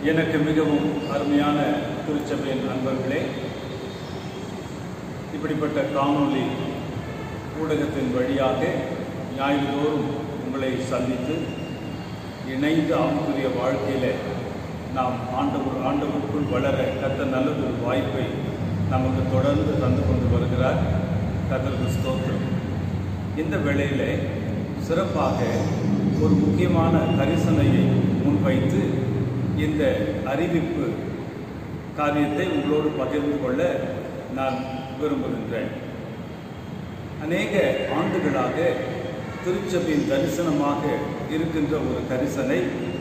எனக்கு மிகவும் அருமையான திருச்சபையின் நண்பர்களே இப்படிப்பட்ட காணொளி ஊடகத்தின் வழியாக ஞாயிறுதோறும் உங்களை சந்தித்து இணைந்து ஆண்டுரிய வாழ்க்கையில் நாம் ஆண்டவர் ஆண்டவருக்குள் வளர கத்த நல்லதொரு வாய்ப்பை நமக்கு தொடர்ந்து தந்து கொண்டு வருகிறார் கத்தருக்கு ஸ்தோத்திரம் இந்த வேளையிலே சிறப்பாக ஒரு முக்கியமான கரிசனையை முன்வைத்து இந்த அறிவிப்பு காரியத்தை உங்களோடு பகிர்ந்து கொள்ள நான் விரும்புகின்றேன் அநேக ஆண்டுகளாக திருச்சபையின் தரிசனமாக இருக்கின்ற ஒரு கரிசனை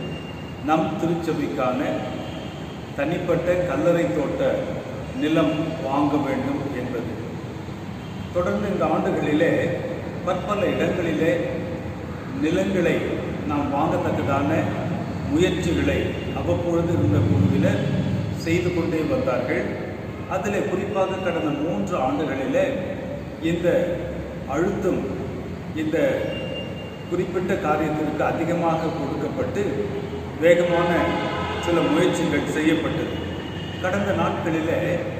நம் திருச்சபைக்கான தனிப்பட்ட கல்லறை தோட்ட நிலம் வாங்க வேண்டும் என்பது தொடர்ந்து இந்த ஆண்டுகளிலே பற்பல இடங்களிலே நிலங்களை நாம் வாங்கத்தக்கதான முயற்சிகளை அவ்வப்பொழுது இருந்த குழுவினர் செய்து கொண்டே வந்தார்கள் அதில் குறிப்பாக கடந்த மூன்று ஆண்டுகளிலே இந்த அழுத்தம் இந்த குறிப்பிட்ட காரியத்திற்கு அதிகமாக கொடுக்கப்பட்டு வேகமான சில முயற்சிகள் செய்யப்பட்டது கடந்த நாட்களிலே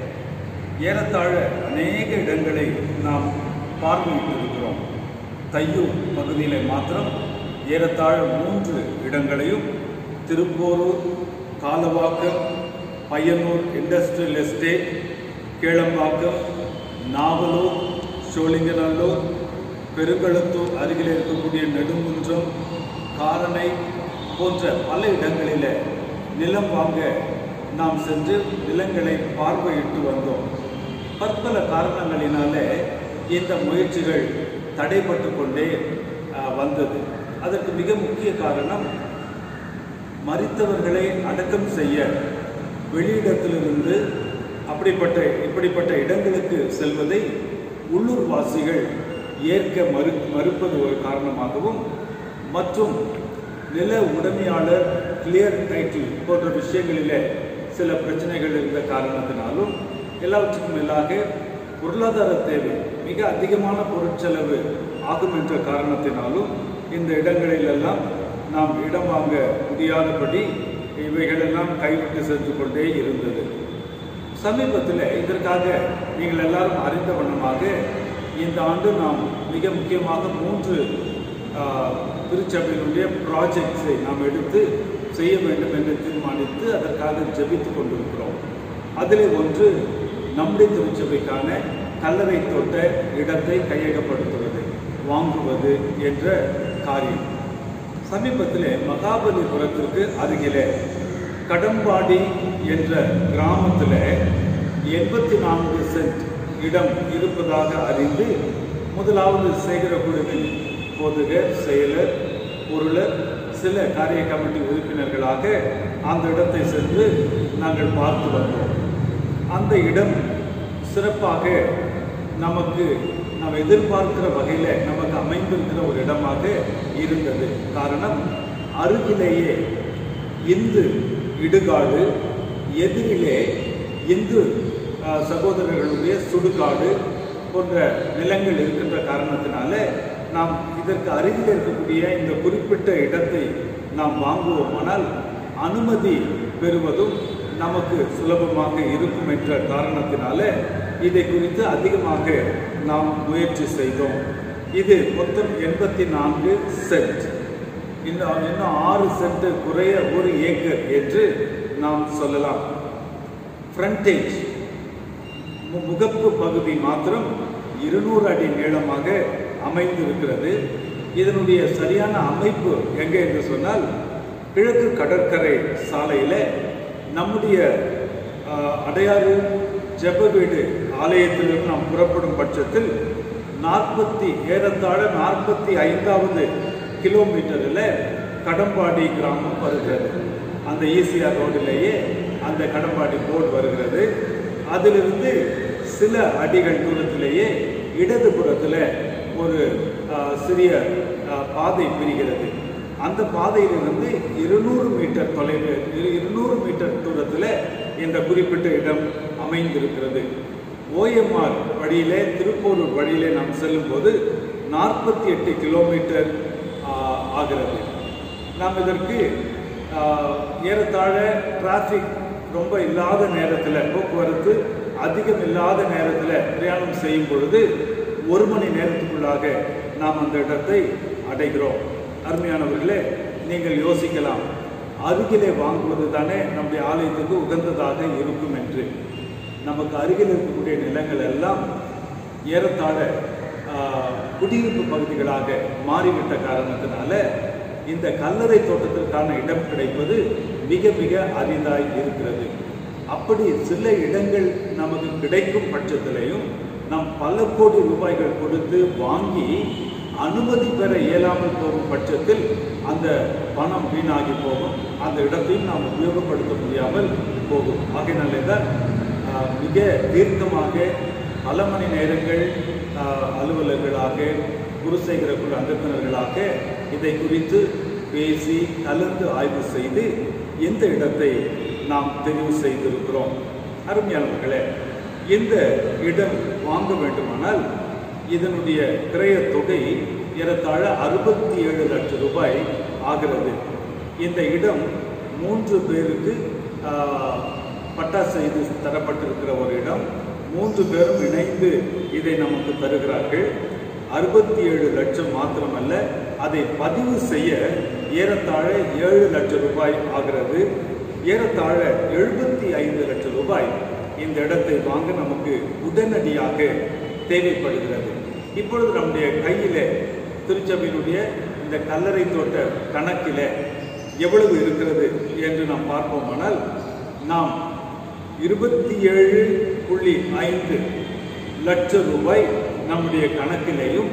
ஏறத்தாழ அநேக இடங்களை நாம் பார்வையிட்டு இருக்கிறோம் தையூர் பகுதியில் மாத்திரம் ஏறத்தாழ மூன்று இடங்களையும் திருப்போரூர் காலவாக்கம் பையனூர் இண்டஸ்ட்ரியல் எஸ்டேட் கீழம்பாக்கம் நாவலூர் சோழிங்கநல்லூர் பெருங்களத்தூர் அருகில் இருக்கக்கூடிய நெடுங்குன்றம் காரணை போன்ற பல இடங்களில் நிலம் வாங்க நாம் சென்று நிலங்களை பார்வையிட்டு வந்தோம் பற்பல காரணங்களினாலே இந்த முயற்சிகள் தடைப்பட்டு கொண்டே அஹ், வந்தது அதற்கு மிக முக்கிய காரணம் மரித்தவர்களை அடக்கம் செய்ய வெளியிடத்திலிருந்து அப்படிப்பட்ட இப்படிப்பட்ட இடங்களுக்கு செல்வதை உள்ளூர் வாசிகள் ஏற்க மறு மறுப்பது ஒரு காரணமாகவும் மற்றும் நில உடைமையாளர் கிளியர் டைட்டில் போன்ற விஷயங்களிலே சில பிரச்சனைகள் இருந்த காரணத்தினாலும் எல்லாவற்றுக்கும் மேலாக பொருளாதார தேவை மிக அதிகமான பொருட்செலவு ஆகும் என்ற காரணத்தினாலும் இந்த இடங்களிலெல்லாம் நாம் இடம் வாங்க முடியாதபடி இவைகளெல்லாம் கைவிட்டு சென்று கொண்டே இருந்தது சமீபத்தில் இதற்காக நீங்கள் எல்லாரும் அறிந்த வண்ணமாக இந்த ஆண்டு நாம் மிக முக்கியமாக மூன்று ஆஹ், திருச்சபையினுடைய ப்ராஜெக்ட்ஸை நாம் எடுத்து செய்ய வேண்டும் என்று தீர்மானித்து அதற்காக ஜெபித்து கொண்டிருக்கிறோம் அதிலே ஒன்று நம்முடைய திருச்சபைக்கான கல்லறை தொட்ட இடத்தை கையகப்படுத்துவது வாங்குவது என்ற காரியம் சமீபத்தில் மகாபலிபுரத்திற்கு அருகிலே கடம்பாடி என்ற கிராமத்தில் எண்பத்தி நான்கு சென்ட் இடம் இருப்பதாக அறிந்து முதலாவது சேகர குழுவின் போதுகர் செயலர் பொருளர் சில காரிய கமிட்டி உறுப்பினர்களாக அந்த இடத்தை சென்று நாங்கள் பார்த்து வந்தோம் அந்த இடம் சிறப்பாக நமக்கு நாம் எதிர்பார்க்கிற வகையில் நமக்கு அமைந்திருக்கிற ஒரு இடமாக இருந்தது காரணம் அருகிலேயே இந்து இடுகாடு எதிரிலே இந்து அஹ், சகோதரர்களுடைய சுடுகாடு போன்ற நிலங்கள் இருக்கின்ற காரணத்தினால நாம் இதற்கு அருகில் இருக்கக்கூடிய இந்த குறிப்பிட்ட இடத்தை நாம் வாங்குவோமானால் அனுமதி பெறுவதும் நமக்கு சுலபமாக இருக்கும் என்ற காரணத்தினால இதை குறித்து அதிகமாக நாம் முயற்சி செய்தோம் இது மொத்தம் எண்பத்தி நான்கு சென்ட் இன்னும் இன்னும் ஆறு சென்ட் குறைய ஒரு ஏக்கர் என்று நாம் சொல்லலாம் ஃப்ரண்டேஜ் முகப்பு பகுதி மாத்திரம் இருநூறு அடி நீளமாக அமைந்திருக்கிறது இதனுடைய சரியான அமைப்பு எங்கே என்று சொன்னால் கிழக்கு கடற்கரை சாலையில் நம்முடைய ஆஹ், அடையாறு ஜெப வீடு ஆலயத்திலிருந்து நாம் புறப்படும் பட்சத்தில் நாற்பத்தி ஏறத்தாழ நாற்பத்தி ஐந்தாவது கிலோமீட்டரில் கடம்பாடி கிராமம் வருகிறது அந்த ஈசிஆர் ரோடிலேயே அந்த கடம்பாடி போர்டு வருகிறது அதிலிருந்து சில அடிகள் தூரத்திலேயே இடதுபுறத்தில் ஒரு ஆஹ், சிறிய ஆஹ், பாதை பிரிகிறது அந்த பாதையிலிருந்து இருநூறு மீட்டர் தொலைவில் இரு- இருநூறு மீட்டர் தூரத்தில் இந்த குறிப்பிட்ட இடம் அமைந்திருக்கிறது ஓஎம்ஆர் வழியிலே திருப்பூரூர் வழியிலே நாம் செல்லும்போது நாற்பத்தி எட்டு கிலோமீட்டர் ஆஹ், ஆகிறது நாம் இதற்கு ஆஹ், ஏறத்தாழ டிராஃபிக் ரொம்ப இல்லாத நேரத்தில் போக்குவரத்து அதிகம் இல்லாத நேரத்தில் பிரயாணம் செய்யும் பொழுது ஒரு மணி நேரத்துக்குள்ளாக நாம் அந்த இடத்தை அடைகிறோம் அருமையானவர்களே நீங்கள் யோசிக்கலாம் அருகிலே வாங்குவது தானே நம்முடைய ஆலயத்துக்கு உகந்ததாக இருக்கும் என்று நமக்கு அருகில் இருக்கக்கூடிய நிலங்கள் எல்லாம் ஏறத்தாழ ஆஹ், குடியிருப்பு பகுதிகளாக மாறிவிட்ட காரணத்தினால இந்த கல்லறை தோட்டத்திற்கான இடம் கிடைப்பது மிக மிக அரிதாய் இருக்கிறது அப்படி சில இடங்கள் நமக்கு கிடைக்கும் பட்சத்திலையும் நாம் பல கோடி ரூபாய்கள் கொடுத்து வாங்கி அனுமதி பெற இயலாமல் போகும் பட்சத்தில் அந்த பணம் வீணாகி போகும் அந்த இடத்தையும் நாம் உபயோகப்படுத்த முடியாமல் போகும் ஆகையினாலே தான் ஆஹ், மிக தீர்க்கமாக பல மணி நேரங்கள் ஆஹ், அலுவலர்களாக குருசேகர குழு அங்கத்தினர்களாக இதை குறித்து பேசி கலந்து ஆய்வு செய்து இந்த இடத்தை நாம் தெரிவு செய்திருக்கிறோம் அருமையானவர்களே இந்த இடம் வாங்க வேண்டுமானால் இதனுடைய கிரய தொகை ஏறத்தாழ அறுபத்தி ஏழு லட்சம் ரூபாய் ஆகிறது இந்த இடம் மூன்று பேருக்கு ஆஹ், பட்டா செய்து தரப்பட்டிருக்கிற ஒரு இடம் மூன்று பேரும் இணைந்து இதை நமக்கு தருகிறார்கள் அறுபத்தி ஏழு லட்சம் மாத்திரமல்ல அதை பதிவு செய்ய ஏறத்தாழ ஏழு லட்சம் ரூபாய் ஆகிறது ஏறத்தாழ எழுபத்தி ஐந்து லட்சம் ரூபாய் இந்த இடத்தை வாங்க நமக்கு உடனடியாக தேவைப்படுகிறது இப்பொழுது நம்முடைய கையிலே திருச்சபையினுடைய இந்த கல்லறை தோட்ட கணக்கில் எவ்வளவு இருக்கிறது என்று நாம் பார்ப்போமானால் நாம் இருபத்தி ஏழு புள்ளி ஐந்து லட்சம் ரூபாய் நம்முடைய கணக்கிலேயும்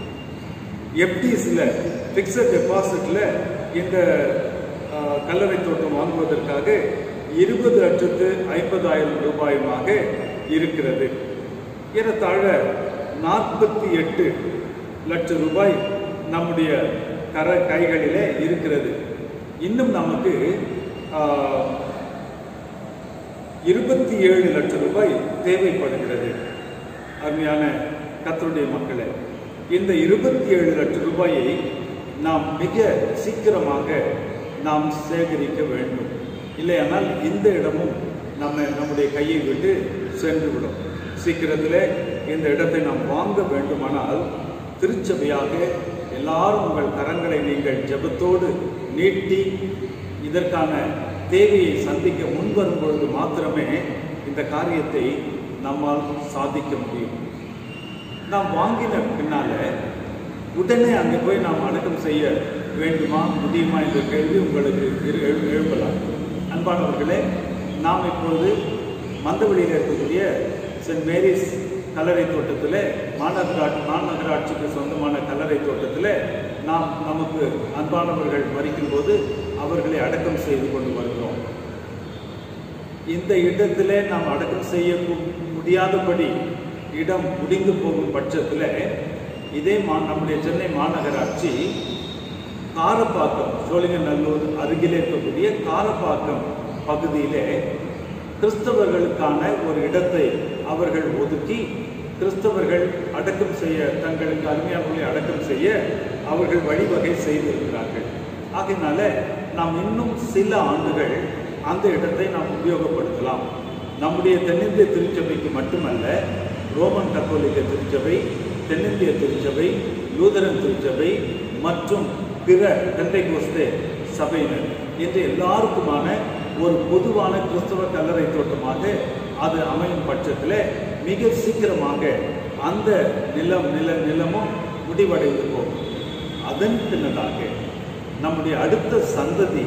எஃப்டிஸில் ஃபிக்ஸட் டெபாசிட்டில் இந்த ஆஹ், கல்லறை தோட்டம் வாங்குவதற்காக இருபது லட்சத்து ஐம்பதாயிரம் ரூபாயுமாக இருக்கிறது ஏறத்தாழ நாற்பத்தி எட்டு லட்சம் ரூபாய் நம்முடைய கர கைகளிலே இருக்கிறது இன்னும் நமக்கு ஆஹ், இருபத்தி ஏழு லட்சம் ரூபாய் தேவைப்படுகிறது அருமையான கத்தருடைய மக்களே இந்த இருபத்தி ஏழு லட்சம் ரூபாயை நாம் மிக சீக்கிரமாக நாம் சேகரிக்க வேண்டும் இல்லையானால் இந்த இடமும் நம்ம நம்முடைய கையை விட்டு சென்றுவிடும் சீக்கிரத்தில் இந்த இடத்தை நாம் வாங்க வேண்டுமானால் திருச்சபையாக எல்லாரும் உங்கள் கரங்களை நீங்கள் ஜெபத்தோடு நீட்டி இதற்கான தேவையை சந்திக்க முன்வரும் பொழுது மாத்திரமே இந்த காரியத்தை நம்மால் சாதிக்க முடியும் நாம் வாங்கின பின்னால உடனே அங்கே போய் நாம் அடக்கம் செய்ய வேண்டுமா முடியுமா என்ற கேள்வி உங்களுக்கு இரு- எழு- எழுப்பலாம் அன்பானவர்களே நாம் இப்பொழுது மந்தவெளியில் இருக்கக்கூடிய சென்ட் மேரிஸ் கல்லறை தோட்டத்தில் மாநகராட்சி மாநகராட்சிக்கு சொந்தமான கல்லறை தோட்டத்தில் நாம் நமக்கு அன்பானவர்கள் மறிக்கும் போது அவர்களை அடக்கம் செய்து கொண்டு வருகிறோம் இந்த இடத்திலே நாம் அடக்கம் செய்ய கு- முடியாதபடி இடம் முடிந்து போகும் பட்சத்தில் இதே மா நம்முடைய சென்னை மாநகராட்சி காரப்பாக்கம் சோழிங்கநல்லூர் அருகிலே இருக்கக்கூடிய காரப்பாக்கம் பகுதியிலே கிறிஸ்தவர்களுக்கான ஒரு இடத்தை அவர்கள் ஒதுக்கி கிறிஸ்தவர்கள் அடக்கம் செய்ய தங்களுக்கு அருமையானவர்களை அடக்கம் செய்ய அவர்கள் வழிவகை செய்திருக்கிறார்கள் ஆகையினால நாம் இன்னும் சில ஆண்டுகள் அந்த இடத்தை நாம் உபயோகப்படுத்தலாம் நம்முடைய தென்னிந்திய திருச்சபைக்கு மட்டுமல்ல ரோமன் கத்தோலிக்க திருச்சபை தென்னிந்திய திருச்சபை லூதரன் திருச்சபை மற்றும் பிற பெந்தைகோஸ்தே சபையினர் என்று எல்லாருக்குமான ஒரு பொதுவான கிறிஸ்தவ கல்லறை தோட்டமாக அது அமையும் பட்சத்தில் மிக சீக்கிரமாக அந்த நிலம் நில நிலமும் முடிவடைந்து போகும் அதன் பின்னதாக நம்முடைய அடுத்த சந்ததி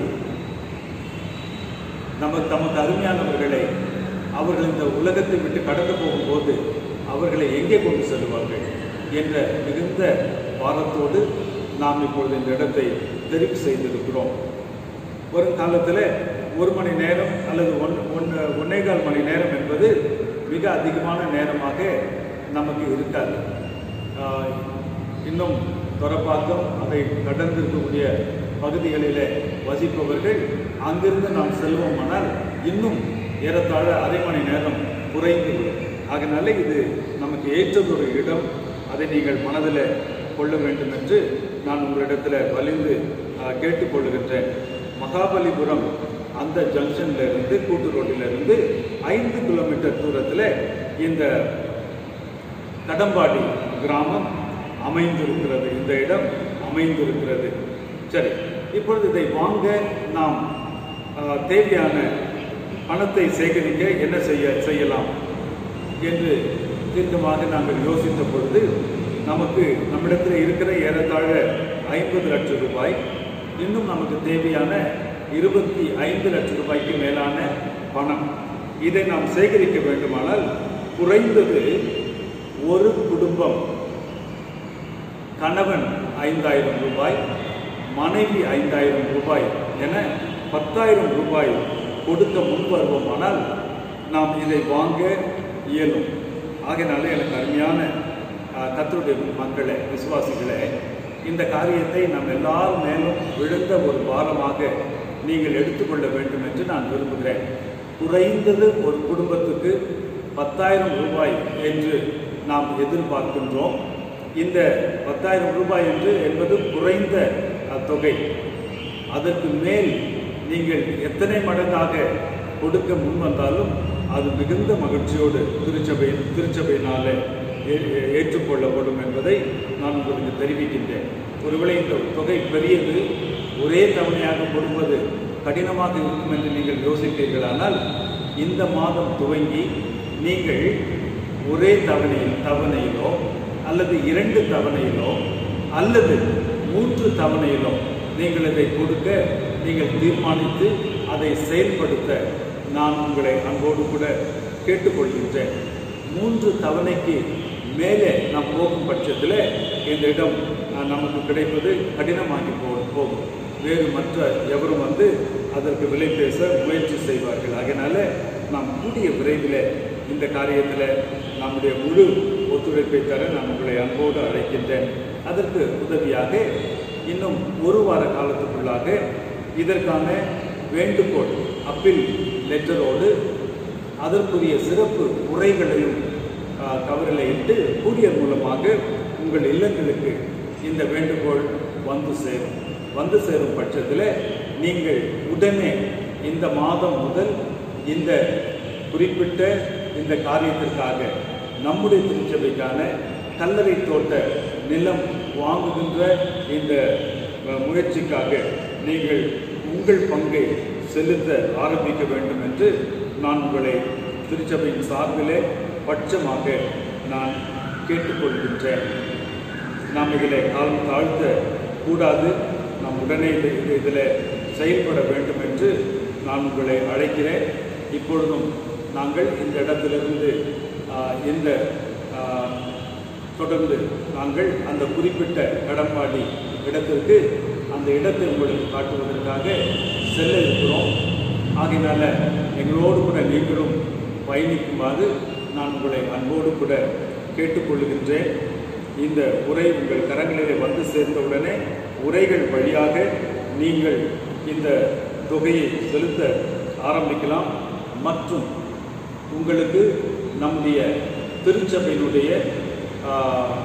நமக்கு தமக்கு அருமையானவர்களை அவர்கள் இந்த உலகத்தை விட்டு கடந்து போகும்போது அவர்களை எங்கே கொண்டு செல்வார்கள் என்ற மிகுந்த பாரத்தோடு நாம் இப்பொழுது இந்த இடத்தை தெரிவு செய்திருக்கிறோம் வரும் காலத்தில் ஒரு மணி நேரம் அல்லது ஒன் ஒன்று ஒன்னேகால் மணி நேரம் என்பது மிக அதிகமான நேரமாக நமக்கு இருக்காது ஆஹ், இன்னும் தொரப்பாக்கம் அதை கடந்து இருக்கக்கூடிய பகுதிகளிலே வசிப்பவர்கள் அங்கிருந்து நாம் செல்வோமானால் இன்னும் ஏறத்தாழ அரை மணி நேரம் குறைந்துவிடும் ஆகையினால இது நமக்கு ஏற்றதொரு இடம் அதை நீங்கள் மனதில் கொள்ள வேண்டும் என்று நான் உங்களிடத்தில் வலிந்து ஆஹ், கேட்டுக்கொள்கின்றேன் மகாபலிபுரம் அந்த ஜங்ஷன்ல இருந்து கூட்டு ரோட்டில இருந்து ஐந்து கிலோமீட்டர் தூரத்தில் இந்த கடம்பாடி கிராமம் அமைந்திருக்கிறது இந்த இடம் அமைந்திருக்கிறது சரி இப்பொழுது இதை வாங்க நாம் ஆஹ், தேவையான பணத்தை சேகரிக்க என்ன செய்ய செய்யலாம் என்று தீர்க்கமாக நாங்கள் யோசித்த பொழுது நமக்கு நம்மிடத்தில் இருக்கிற ஏறத்தாழ ஐம்பது லட்சம் ரூபாய் இன்னும் நமக்கு தேவையான இருபத்தி ஐந்து லட்சம் ரூபாய்க்கு மேலான பணம் இதை நாம் சேகரிக்க வேண்டுமானால் குறைந்தது ஒரு குடும்பம் கணவன் ஐந்தாயிரம் ரூபாய் மனைவி ஐந்தாயிரம் ரூபாய் என பத்தாயிரம் ரூபாய் கொடுக்க முன் வருவோமானால் நாம் இதை வாங்க இயலும் ஆகையினால எனக்கு அருமையான ஆஹ், கர்த்தருடைய மக்களே விசுவாசிகளே இந்த காரியத்தை நாம் எல்லார் மேலும் விழுந்த ஒரு பாரமாக நீங்கள் எடுத்துக்கொள்ள வேண்டும் என்று நான் விரும்புகிறேன் குறைந்தது ஒரு குடும்பத்துக்கு பத்தாயிரம் ரூபாய் என்று நாம் எதிர்பார்க்கின்றோம் இந்த பத்தாயிரம் ரூபாய் என்று என்பது குறைந்த அஹ், தொகை அதற்கு மேல் நீங்கள் எத்தனை மடங்காக கொடுக்க முன் வந்தாலும் அது மிகுந்த மகிழ்ச்சியோடு திருச்சபை திருச்சபையினாலே ஏ- ஏ- ஏற்றுக்கொள்ளப்படும் என்பதை நான் உங்களுக்கு தெரிவிக்கின்றேன் ஒருவேளை இந்த தொகை பெரியது ஒரே தவணையாக கொடுப்பது கடினமாக இருக்கும் என்று நீங்கள் யோசிப்பீர்களானால் இந்த மாதம் துவங்கி நீங்கள் ஒரே தவணையில் தவணையிலோ அல்லது இரண்டு தவணையிலோ அல்லது மூன்று தவணையிலோ நீங்கள் இதை கொடுக்க நீங்கள் தீர்மானித்து அதை செயல்படுத்த நான் உங்களை அன்போடு கூட கேட்டுக்கொள்கின்றேன் மூன்று தவணைக்கு மேலே நாம் போகும் பட்சத்தில் இந்த இடம் அஹ், நமக்கு கிடைப்பது கடினமாகி போ போகும் வேறு மற்ற எவரும் வந்து அதற்கு விலை பேச முயற்சி செய்வார்கள் அதனால நாம் கூடிய விரைவில் இந்த காரியத்தில் நம்முடைய முழு ஒத்துழைப்பை தர நான் உங்களை அன்போடு அழைக்கின்றேன் அதற்கு உதவியாக இன்னும் ஒரு வார காலத்துக்குள்ளாக இதற்கான வேண்டுகோள் அப்பீல் லெட்டரோடு அதற்குரிய சிறப்பு உரைகளையும் ஆ, கவரில் இட்டு கூரியர் மூலமாக உங்கள் இல்லங்களுக்கு இந்த வேண்டுகோள் வந்து சேரும் வந்து சேரும் பட்சத்தில் நீங்கள் உடனே இந்த மாதம் முதல் இந்த குறிப்பிட்ட இந்த காரியத்திற்காக நம்முடைய திருச்சபைக்கான கல்லறை தோட்ட நிலம் வாங்குகின்ற இந்த அஹ், முயற்சிக்காக நீங்கள் உங்கள் பங்கை செலுத்த ஆரம்பிக்க வேண்டும் என்று நான் உங்களை திருச்சபையின் சார்பிலே பட்சமாக நான் கேட்டுக்கொள்கின்றேன் நாம் இதில் காலம் தாழ்த்த கூடாது நாம் உடனே இது இது- இதில் செயல்பட வேண்டும் என்று நான் உங்களை அழைக்கிறேன் இப்பொழுதும் நாங்கள் இந்த இடத்திலிருந்து ஆஹ், இந்த ஆஹ், தொடர்ந்து நாங்கள் அந்த குறிப்பிட்ட கடம்பாடி இடத்திற்கு அந்த இடத்தை உங்களுக்கு காட்டுவதற்காக செல்ல இருக்கிறோம் ஆகையினால எங்களோடு கூட நீங்களும் பயணிக்குமாறு நான் உங்களை அன்போடு கூட கேட்டுக்கொள்கின்றேன் இந்த உரை உங்கள் கரங்களிலே வந்து சேர்ந்தவுடனே உரைகள் வழியாக நீங்கள் இந்த தொகையை செலுத்த ஆரம்பிக்கலாம் மற்றும் உங்களுக்கு நம்முடைய திருச்சபையினுடைய ஆ,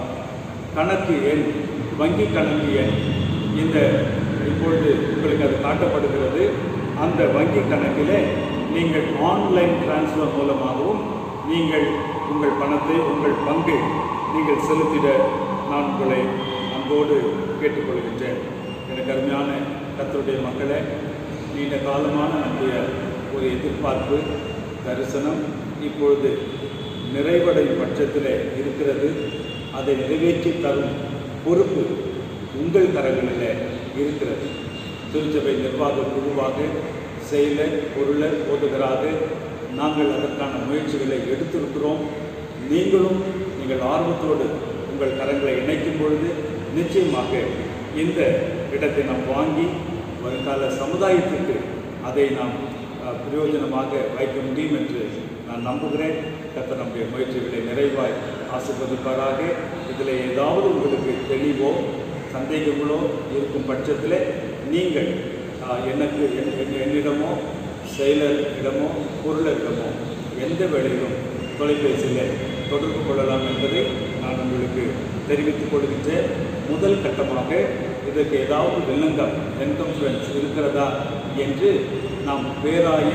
கணக்கு எண் வங்கி கணக்கு எண் இந்த இப்பொழுது உங்களுக்கு அது காட்டப்படுகிறது அந்த வங்கி கணக்கிலே நீங்கள் ஆன்லைன் டிரான்ஸ்ஃபர் மூலமாகவும் நீங்கள் உங்கள் பணத்தை உங்கள் பங்கை நீங்கள் செலுத்திட நான் உங்களை அன்போடு கேட்டுக்கொள்கின்றேன் எனக்கு அருமையான கர்த்தருடைய மக்களே நீண்ட காலமான நம்முடைய ஒரு எதிர்பார்ப்பு தரிசனம் இப்பொழுது நிறைவடையும் பட்சத்தில் இருக்கிறது அதை நிறைவேற்றி தரும் பொறுப்பு உங்கள் கரங்களில் இருக்கிறது திருச்சபை நிர்வாக குழுவாக செயலர் பொருளர் ஓதுகராக நாங்கள் அதற்கான முயற்சிகளை எடுத்திருக்கிறோம் நீங்களும் நீங்கள் ஆர்வத்தோடு உங்கள் கரங்களை இணைக்கும் பொழுது நிச்சயமாக இந்த இடத்தை நாம் வாங்கி வருங்கால சமுதாயத்திற்கு அதை நாம் அஹ், பிரயோஜனமாக வைக்க முடியும் என்று நான் நம்புகிறேன் கர்த்தர் நம்முடைய முயற்சிகளை நிறைவாய் ஆசிர்வதிப்பாராக இதில் ஏதாவது உங்களுக்கு தெளிவோ சந்தேகங்களோ இருக்கும் பட்சத்தில் நீங்கள் ஆஹ், எனக்கு என்- என்- என்னிடமோ செயலரிடமோ பொருளரிடமோ எந்த வேளையிலும் தொலைபேசியில் தொடர்பு கொள்ளலாம் என்பதை நான் உங்களுக்கு தெரிவித்துக் கொள்கின்றேன் முதல் கட்டமாக இதற்கு ஏதாவது வில்லங்கம் என்கம்ஃபரன்ஸ் இருக்கிறதா என்று நாம் பேராய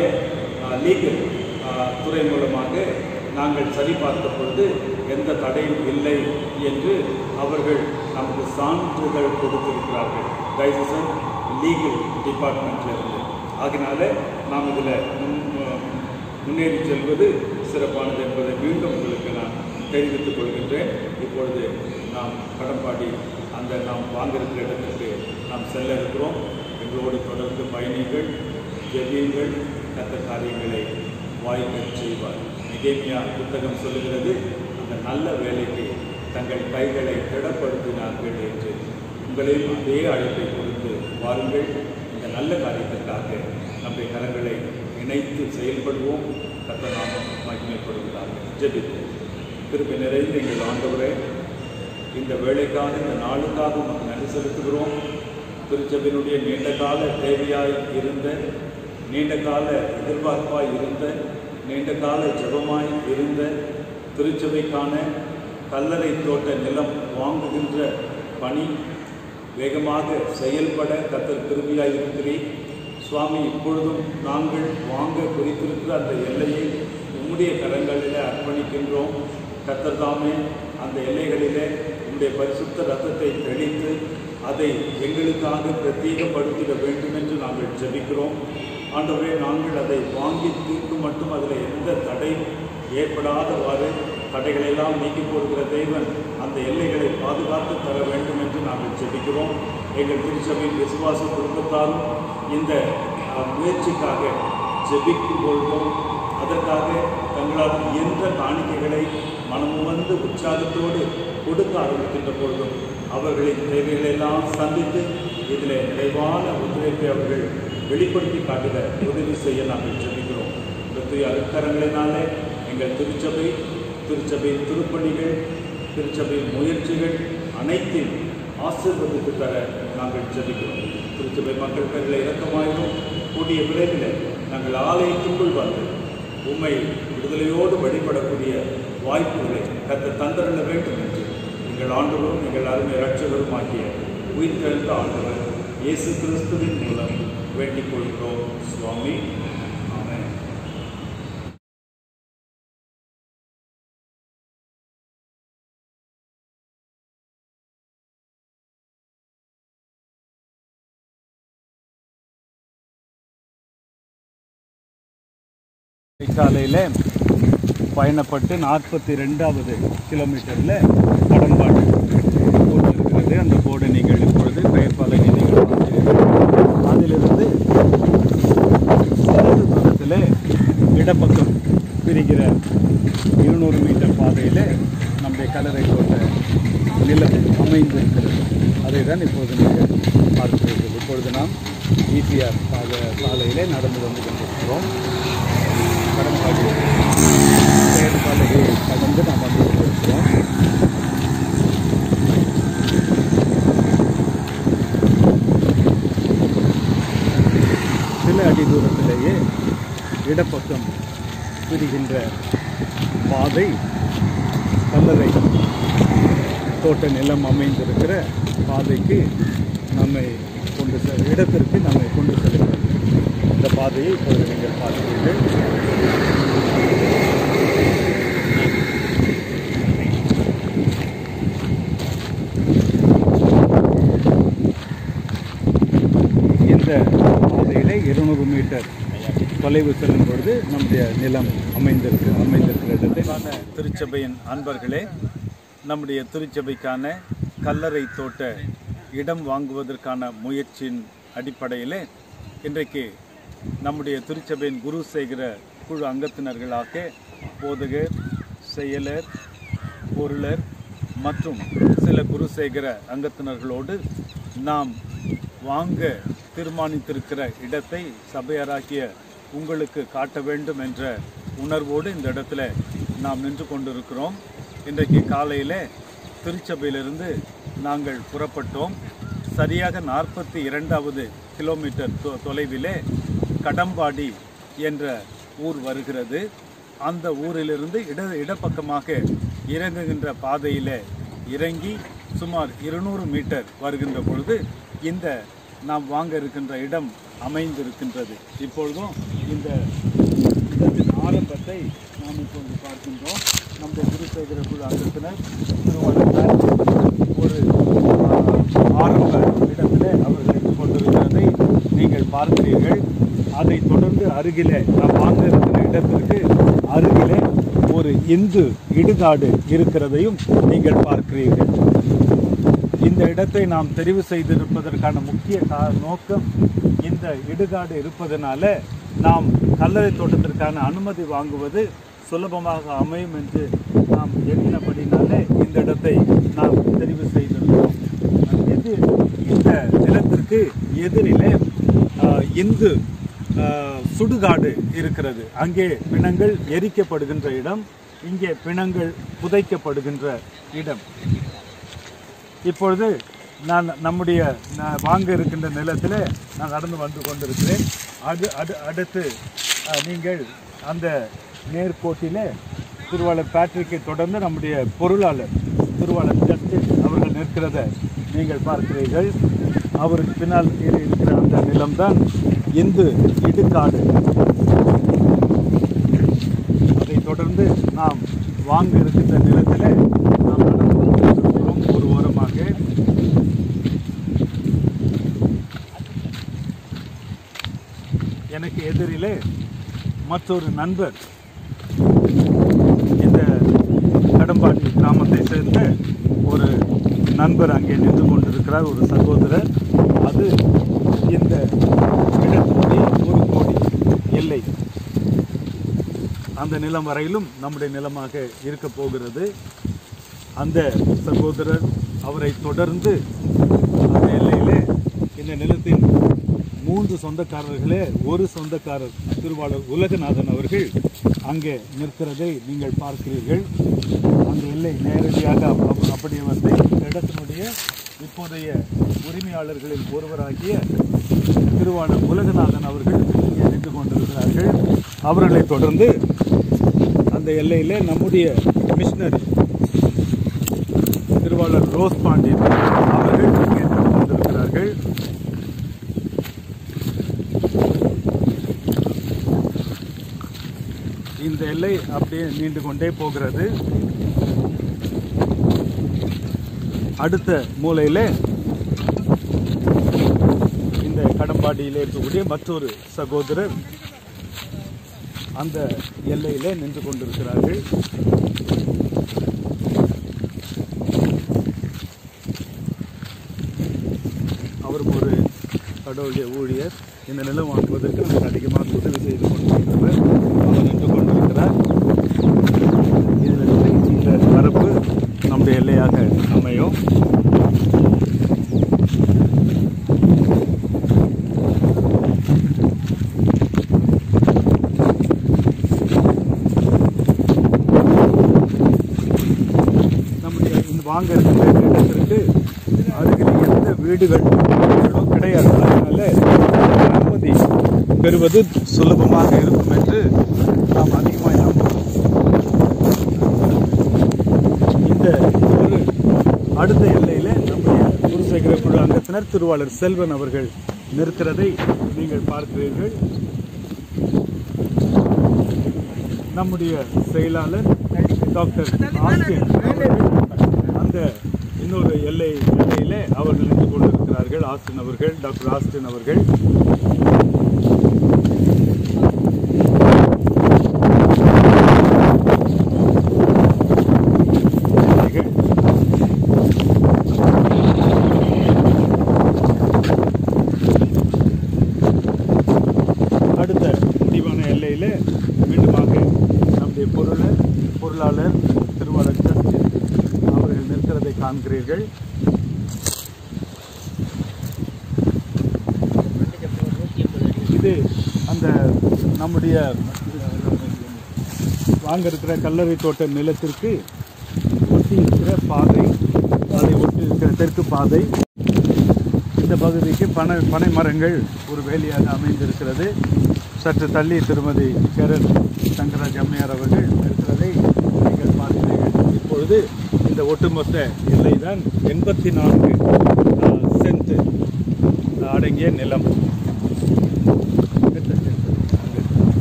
லீகல் துறை மூலமாக நாங்கள் சரிபார்த்த பொழுது எந்த தடையும் இல்லை என்று அவர்கள் நமக்கு சான்றிதழ் கொடுத்திருக்கிறார்கள் கைசன் லீகல் டிபார்ட்மெண்ட்லேருந்து ஆகினால நாம் இதில் முன் முன்னேறி செல்வது சிறப்பானது என்பதை மீண்டும் உங்களுக்கு நான் தெரிவித்துக் கொள்கின்றேன் இப்பொழுது நாம் கடம்பாடி அந்த நாம் வாங்கியிருக்கிற இடத்திற்கு நாம் செல்ல இருக்கிறோம் எங்களோடு தொடர்ந்து பயணிகள் ஜெபியுங்கள் கத்த காரியங்களை வாய்க்கச் செய்வார் நிகேமியா புத்தகம் சொல்லுகிறது அந்த நல்ல வேலைக்கு தங்கள் கைகளை திடப்படுத்தினார்கள் என்று உங்களையும் அதே அழைப்பை கொடுத்து வாருங்கள் இந்த நல்ல காரியத்திற்காக நம்முடைய கரங்களை இணைத்து செயல்படுவோம் கத்த நாமம் மகிமைப்படுவதாக ஜெபிப்போம் திருப்பி நிறைந்த எங்கள் ஆண்டவரே இந்த வேலைக்காக இந்த நாளுக்காக உமக்கு நன்றி செலுத்துகிறோம் திருச்சபையினுடைய நீண்ட கால தேவையாய் இருந்த நீண்ட கால எதிர்பார்ப்பாய் இருந்த நீண்ட கால ஜெபமாய் இருந்த திருச்சபைக்கான கல்லறை தோட்ட நிலம் வாங்குகின்ற பணி வேகமாக செயல்பட கத்தர் திரும்பியாய் இருக்கிறீர் சுவாமி இப்பொழுதும் நாங்கள் வாங்க குறித்திருக்கிற அந்த எல்லையை உம்முடைய கரங்களில் அர்ப்பணிக்கின்றோம் கத்தர் தாமே அந்த எல்லைகளிலே உம்முடைய பரிசுத்த ரத்தத்தை தெளித்து அதை எங்களுக்காக பிரத்யேகப்படுத்திட வேண்டும் என்று நாங்கள் ஜெபிக்கிறோம் ஆண்டவரே நாங்கள் அதை வாங்கி தீர்க்கும் மட்டும் அதில் எந்த தடையும் ஏற்படாதவாறு தடைகளெல்லாம் நீக்கி போடுகிற தேவன் அந்த எல்லைகளை பாதுகாத்து தர வேண்டும் என்று நாங்கள் ஜெபிக்கிறோம் எங்கள் திருச்சபையின் விசுவாச குடும்பத்தாரும் இந்த அஹ், முயற்சிக்காக ஜெபிக்கும் பொழுதும் அதற்காக தங்களால் இயன்ற காணிக்கைகளை மனமுவந்து உற்சாகத்தோடு கொடுக்க ஆரம்பிக்கின்ற பொழுதும் அவர்களின் தேவைகளெல்லாம் சந்தித்து இதில் நிறைவான ஒத்துழைப்பை அவர்கள் வெளிப்படுத்தி காட்டுக உதவி செய்ய நாங்கள் ஜெபிக்கிறோம் இந்த அருக்கரங்களினாலே எங்கள் திருச்சபை திருச்சபையின் திருப்பணிகள் திருச்சபையின் முயற்சிகள் அனைத்தையும் ஆசீர்வதித்து தர நாங்கள் ஜெபிக்கிறோம் திருச்சபை மக்கள் பேரில் இறக்கமாயிரும் கூடிய விரைவில் நாங்கள் ஆலயத்துக்குள் வந்து உம்மை விடுதலையோடு வழிபடக்கூடிய வாய்ப்புகளை கத்த தந்தரல வேண்டும் என்று எங்கள் ஆண்டவரும் எங்கள் அருமை இரட்சகரும் ஆகிய உயிர்த்தெழுந்த ஆண்டவர் இயேசு கிறிஸ்துவின் மூலம் வேண்டிக் கொள்கிறோம் சுவாமி ஆமென் காலையில் பயணப்பட்டு நாற்பத்தி ரெண்டாவது கிலோமீட்டரில் கடம்பாடு போர்டு இருக்கிறது அந்த போர்டை நீங்கள் இப்பொழுது பெயர் பலகை நீங்கள் பார்க்கிறீர்கள் அதிலிருந்து சிறிது தூரத்தில் இடப்பக்கம் பிரிகிற இருநூறு மீட்டர் பாதையில் நம்முடைய கலரை கொண்ட நிலம் அமைந்திருக்கிறது அதை தான் இப்போது நீங்கள் பார்க்கிறீர்கள் இப்பொழுது நாம் ஈசிஆர் பாதை சாலையிலே நடந்து வந்து கொண்டிருக்கிறோம் கடம்பாடி செயல்பாடுகளை கடந்து நாம் வந்து கொண்டிருக்கிறோம் சில அடி தூரத்திலேயே இடப்பக்கம் பிரிகின்ற பாதை கல்லறை தோட்ட நிலம் அமைந்திருக்கிற பாதைக்கு நம்மை கொண்டு செல் இடத்திற்கு நம்மை கொண்டு செல்கிறது இந்த பாதையை இப்போது நீங்கள் பார்க்கிறீர்கள் இந்த பாதையிலே இருநூறு மீட்டர் தொலைவு செல்லும் பொழுது நம்முடைய நிலம் அமைந்திருக்கு அமைந்திருக்கிற இடத்தை திருச்சபையின் அன்பர்களே நம்முடைய திருச்சபைக்கான கல்லறை தோட்ட இடம் வாங்குவதற்கான முயற்சியின் அடிப்படையிலே இன்றைக்கு நம்முடைய திருச்சபையின் குரு செய்கிற குழு அங்கத்தினர்களாக போதகர் செயலர் பொருளர் மற்றும் சில குரு சேகர அங்கத்தினர்களோடு நாம் வாங்க தீர்மானித்திருக்கிற இடத்தை சபையாராகிய உங்களுக்கு காட்ட வேண்டும் என்ற உணர்வோடு இந்த இடத்துல நாம் நின்று கொண்டிருக்கிறோம் இன்றைக்கு காலையில் திருச்சபையிலிருந்து நாங்கள் புறப்பட்டோம் சரியாக நாற்பத்தி இரண்டாவது கிலோமீட்டர் தொ- தொலைவிலே கடம்பாடி என்ற ஊர் வருகிறது அந்த ஊரிலிருந்து இட இடப்பக்கமாக இறங்குகின்ற பாதையில் இறங்கி சுமார் இருநூறு மீட்டர் வருகின்ற பொழுது இந்த நாம் வாங்க இருக்கின்ற இடம் அமைந்திருக்கின்றது இப்பொழுதும் இந்த இடத்தின் ஆரம்பத்தை நாம் இப்பொழுது பார்க்கின்றோம் நம்முடைய குருசேகர குழு அங்கத்தினர் திருவாளர் ஒரு ஆஹ், ஆரம்ப இடத்திலே அவர்கள் இருந்து கொண்டிருக்கிறதை நீங்கள் பார்க்கிறீர்கள் அதை தொடர்ந்து அருகிலே நாம் வாங்க இருக்கிற இடத்திற்கு அருகிலே ஒரு இந்து இடுகாடு இருக்கிறதையும் நீங்கள் பார்க்கிறீர்கள் இந்த இடத்தை நாம் தெரிவு செய்திருப்பதற்கான முக்கிய கா- நோக்கம் இந்த இடுகாடு இருப்பதனால நாம் கல்லறை தோட்டத்திற்கான அனுமதி வாங்குவது சுலபமாக அமையும் என்று நாம் எண்ணினபடினாலே இந்த இடத்தை நாம் தெரிவு செய்திருக்கிறோம் எது இந்த நிலத்திற்கு எதிரிலே ஆஹ், இந்து ஆஹ், சுடுகாடு இருக்கிறது அங்கே பிணங்கள் எரிக்கப்படுகின்ற இடம் இங்கே பிணங்கள் புதைக்கப்படுகின்ற இடம் இப்பொழுது நான் நம்முடைய நான் வாங்க இருக்கின்ற நிலத்தில் நான் நடந்து வந்து கொண்டிருக்கிறேன் அது அது அடுத்து அஹ், நீங்கள் அந்த நேர்கோட்டிலே திருவாளர் பேட்ரிக்கை தொடர்ந்து நம்முடைய பொருளாளர் திருவாளர் ஜஸ்டிஸ் அவர்கள் நிற்கிறத நீங்கள் பார்க்கிறீர்கள் அவருக்கு பின்னால் இரு- இருக்கிற அந்த நிலம்தான் இந்து இடுகாடு அதை தொடர்ந்து நாம் வாங்க இருக்கின்ற நிலத்தில் நாம் நடந்து கொண்டிருக்கிறோம் ஒரு ஓரமாக எனக்கு எதிரிலே மற்றொரு நண்பர் இந்த கடம்பாடி கிராமத்தை சேர்ந்த ஒரு நண்பர் அங்கே நின்று கொண்டிருக்கிறார் ஒரு சகோதரர் அது இந்த இடத்தினுடைய ஒரு கோடி எல்லை அந்த நிலம் வரையிலும் நம்முடைய நிலமாக இருக்க போகிறது அந்த சகோதரர் அவரை தொடர்ந்து அந்த எல்லையிலே இந்த நிலத்தின் மூன்று சொந்தக்காரர்களே ஒரு சொந்தக்காரர் திருவாளர் உலகநாதன் அவர்கள் அங்கே நிற்கிறதை நீங்கள் பார்க்கிறீர்கள் அந்த எல்லை நேரடியாக அப்ப- அப்ப- அப்படியே வந்து இந்த இடத்தினுடைய இப்போதைய உரிமையாளர்களில் ஒருவராகிய திருவாளர் உலகநாதன் அவர்கள் இங்கே நின்று கொண்டிருக்கிறார்கள் அவர்களை தொடர்ந்து அந்த எல்லையிலே நம்முடைய மிஷினரி திருவாளர் ரோஸ் பாண்டியன் அவர்கள் இங்கே நின்று கொண்டிருக்கிறார்கள் இந்த எல்லை அப்படியே நீண்டு கொண்டே போகிறது அடுத்த மூலையில இந்த கடம்பாடியிலே இருக்கக்கூடிய மற்றொரு சகோதரர் அந்த எல்லையிலே நின்று கொண்டிருக்கிறார்கள் அவரும் ஒரு கடவுளுடைய ஊழியர் இந்த நிலம் வாங்குவதற்கு நமக்கு அதிகமாக உதவி செய்து கொண்டிருக்கிறவர் அவர் நின்று கொண்டிருக்கிறார் இதிலிருந்து இந்த பரப்பு நம்முடைய எல்லையாக அமையும் நம்முடைய இந்த வாங்க இருக்கிற இடத்திற்கு அருகில் எந்த வீடுகள் கிடையாது அதனால அனுமதி பெறுவது சுலபமாக இருக்கும் என்று நாம் அதிகமாக நம்புகிறோம் இந்த ஒரு அடுத்த எல்லையில நம்முடைய குருசேகர குழு அங்கத்தினர் திருவாளர் செல்வன் அவர்கள் நிற்கிறதை நீங்கள் பார்க்கிறீர்கள் நம்முடைய செயலாளர் டாக்டர் ஆஸ்டின் அவர்கள் அந்த இன்னொரு எல்லை எல்லையிலே அவர்கள் நின்று கொண்டிருக்கிறார்கள் ஆஸ்டின் அவர்கள் டாக்டர் ஆஸ்டின் அவர்கள் அவர்கள் அடுத்த முடிவான எல்லையில மீண்டுமாக நம்முடைய பொருளர் பொருளாளர் திருவாளர் ஜஸ்டின் அவர்கள் நிற்கிறதை காண்கிறீர்கள் இது அந்த நம்முடைய வாங்க இருக்கிற கல்லறை தோட்ட நிலத்திற்கு ஒட்டி இருக்கிற பாதை அதை ஒட்டி இருக்கிற தெற்கு பாதை இந்த பகுதிக்கு பனை பனை மரங்கள் ஒரு வேலியாக அமைந்திருக்கிறது சற்று தள்ளி திருமதி கரண் சங்கராஜ் அம்மையார் அவர்கள் இருக்கிறதை நீங்கள் பார்க்கிறீர்கள் இப்பொழுது இந்த ஒட்டுமொத்த எல்லை தான் எண்பத்தி நான்கு சென்ட் அடங்கிய நிலம் எட்டு சென்ட். அங்க.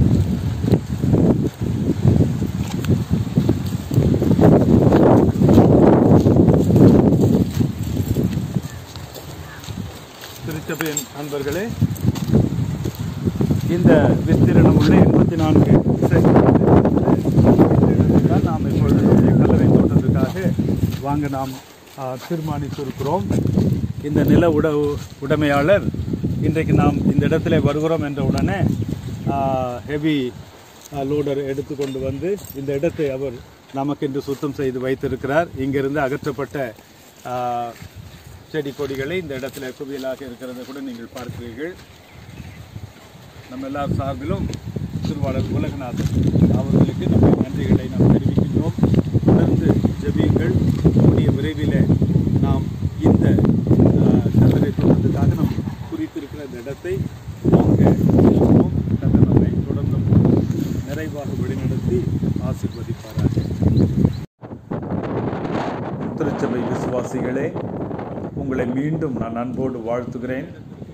திருச்சபையின் அன்பர்களே இந்த விஸ்தீரணம் உள்ள எண்பத்தி நான்கு தான் நாம் இப்பொழுது நம்முடைய கல்லறை தோட்டத்திற்காக வாங்க நாம் ஆ, தீர்மானித்திருக்கிறோம் இந்த நில உட உடைமையாளர் இன்றைக்கு நாம் இந்த இடத்துல வருகிறோம் என்ற உடனே ஹெவி லோடர் எடுத்துக்கொண்டு வந்து இந்த இடத்தை அவர் நமக்கு இன்று சுத்தம் செய்து வைத்திருக்கிறார் இங்கிருந்து அகற்றப்பட்ட ஆ, செடி கொடிகளை இந்த இடத்துல குவியலாக இருக்கிறத கூட நீங்கள் பார்க்கிறீர்கள் நம்ம எல்லார் சார்பிலும் திருவாளர் உலகநாதன் அவர்களுக்கு நம்ம நன்றிகளை நாம் தெரிவிக்கின்றோம் தொடர்ந்து ஜெபியுங்கள் கூடிய விரைவில் நாம் இந்த ஆஹ், கல்லறை தோட்டத்துக்காக நாம் குறித்திருக்கிற இந்த இடத்தை வாங்க இருக்கிறோம். கர்த்தர் நம்மை தொடர்ந்து நிறைவாக வழிநடத்தி ஆசீர்வதிப்பாராக திருச்சபை விசுவாசிகளே உங்களை மீண்டும் நான் அன்போடு வாழ்த்துகிறேன்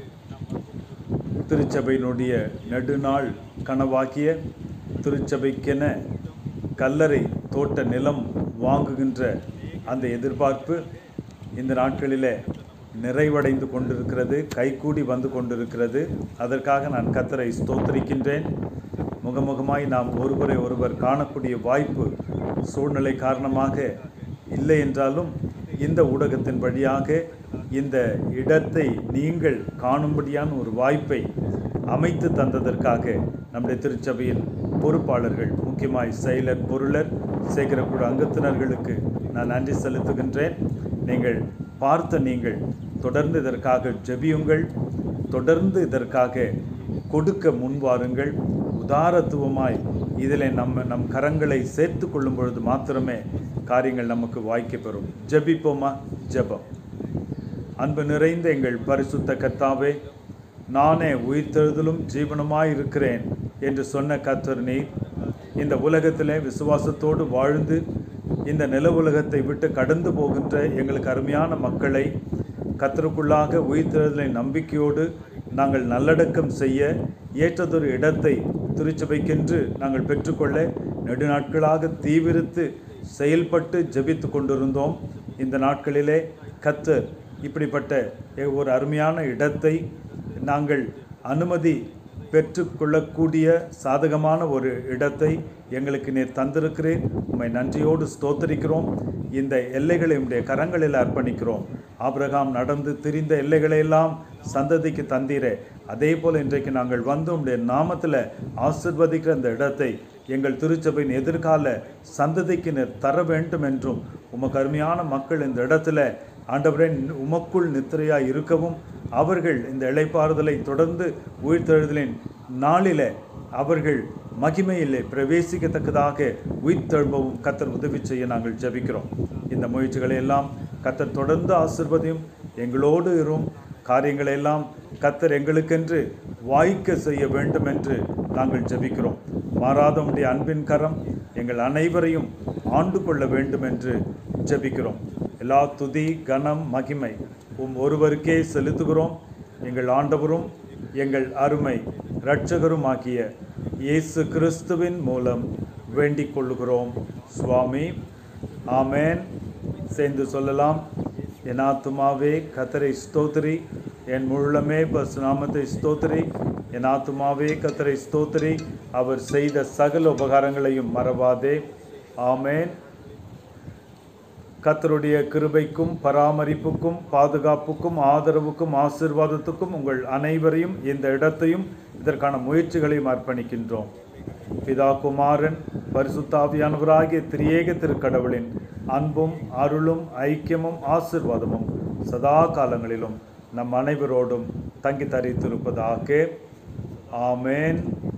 திருச்சபையினுடைய நெடுநாள் கனவாகிய திருச்சபைக்கென கல்லறை தோட்ட நிலம் வாங்குகின்ற அந்த எதிர்பார்ப்பு இந்த நாட்களிலே நிறைவடைந்து கொண்டிருக்கிறது கைகூடி வந்து கொண்டிருக்கிறது அதற்காக நான் கத்தரை ஸ்தோத்தரிக்கின்றேன் முகமுகமாய் நாம் ஒருவரை ஒருவர் காணக்கூடிய வாய்ப்பு சூழ்நிலை காரணமாக இல்லை என்றாலும் இந்த ஊடகத்தின் வழியாக இந்த இடத்தை நீங்கள் காணும்படியான ஒரு வாய்ப்பை அமைத்து தந்ததற்காக நம்முடைய திருச்சபையின் பொறுப்பாளர்கள் முக்கியமாய் செயலர் பொருளர் சேகரக்குழு அங்கத்தினர்களுக்கு நான் நன்றி செலுத்துகின்றேன் நீங்கள் பார்த்த நீங்கள் தொடர்ந்து இதற்காக ஜெபியுங்கள் தொடர்ந்து இதற்காக கொடுக்க முன்வாருங்கள் உதாரத்துவமாய் இதில் நம்ம நம் கரங்களை சேர்த்து கொள்ளும் பொழுது மாத்திரமே காரியங்கள் நமக்கு வாய்க்க பெறும் ஜெபிப்போமா ஜெபம் அன்பு நிறைந்த எங்கள் பரிசுத்த கர்த்தாவே நானே உயிர்த்தெழுதலும் ஜீவனுமாய் இருக்கிறேன் என்று சொன்ன கர்த்தர் நீர் இந்த உலகத்திலே விசுவாசத்தோடு வாழ்ந்து இந்த நில உலகத்தை விட்டு கடந்து போகின்ற எங்களுக்கு அருமையான மக்களை கத்தருக்குள்ளாக உயிர்த்தெழுதலை நம்பிக்கையோடு நாங்கள் நல்லடக்கம் செய்ய ஏற்றதொரு இடத்தை திருச்சபைக்கென்று நாங்கள் பெற்றுக்கொள்ள நெடுநாட்களாக தீவிரித்து செயல்பட்டு ஜெபித்து கொண்டிருந்தோம் இந்த நாட்களிலே கத்தர் இப்படிப்பட்ட ஒரு அருமையான இடத்தை நாங்கள் அனுமதி பெற்றுக்கொள்ளக்கூடிய சாதகமான ஒரு இடத்தை எங்களுக்கு நீர் தந்திருக்கிறேன் உம்மை நன்றியோடு ஸ்தோத்தரிக்கிறோம் இந்த எல்லைகளை உம்முடைய கரங்களில் அர்ப்பணிக்கிறோம் ஆபிரகாம் நடந்து திரிந்த எல்லைகளை எல்லாம் சந்ததிக்கு தந்தீரே அதே போல் இன்றைக்கு நாங்கள் வந்து உம்முடைய நாமத்தில் ஆசிர்வதிக்கிற இந்த இடத்தை எங்கள் திருச்சபையின் எதிர்கால சந்ததிக்கு நீர் தர வேண்டும் என்றும் உமக்கு அருமையான மக்கள் இந்த இடத்துல ஆண்டவரே உமக்குள் நித்திரையாய் இருக்கவும் அவர்கள் இந்த இளைப்பாறுதலை தொடர்ந்து உயிர்த்தெழுதலின் நாளிலே அவர்கள் மகிமையிலே பிரவேசிக்கத்தக்கதாக உயிர்த்தெழும்பவும் கத்தர் உதவி செய்ய நாங்கள் ஜெபிக்கிறோம் இந்த முயற்சிகளை எல்லாம் கத்தர் தொடர்ந்து ஆசிர்வதியும் எங்களோடு இரும் காரியங்களை எல்லாம் கத்தர் எங்களுக்கென்று வாய்க்க செய்ய வேண்டும் என்று நாங்கள் ஜெபிக்கிறோம் மாறாத உம்முடைய அன்பின் கரம் எங்கள் அனைவரையும் ஆண்டு கொள்ள வேண்டும் என்று ஜெபிக்கிறோம் எல்லா துதி கனம் மகிமை உம் ஒருவருக்கே செலுத்துகிறோம் எங்கள் ஆண்டவரும் எங்கள் அருமை இரட்சகருமாகிய இயேசு கிறிஸ்துவின் மூலம் வேண்டிக் கொள்ளுகிறோம் சுவாமி ஆமேன் சேர்ந்து சொல்லலாம் என் ஆத்துமாவே கத்தரை ஸ்தோத்திரி என் முழுமே பஸ் நாமத்தை ஸ்தோத்திரி என் ஆத்துமாவே கத்தரை ஸ்தோத்திரி அவர் செய்த சகல உபகாரங்களையும் மறவாதே ஆமேன் கத்தருடைய கிருபைக்கும் பராமரிப்புக்கும் பாதுகாப்புக்கும் ஆதரவுக்கும் ஆசீர்வாதத்துக்கும் உங்கள் அனைவரையும் இந்த இடத்தையும் இதற்கான முயற்சிகளையும் அர்ப்பணிக்கின்றோம் பிதா குமாரன் பரிசுத்தாவியானவராகிய திரியேக திருக்கடவுளின் அன்பும் அருளும் ஐக்கியமும் ஆசீர்வாதமும் சதா காலங்களிலும் நம் அனைவரோடும் தங்கி தரித்திருப்பதாக ஆமேன்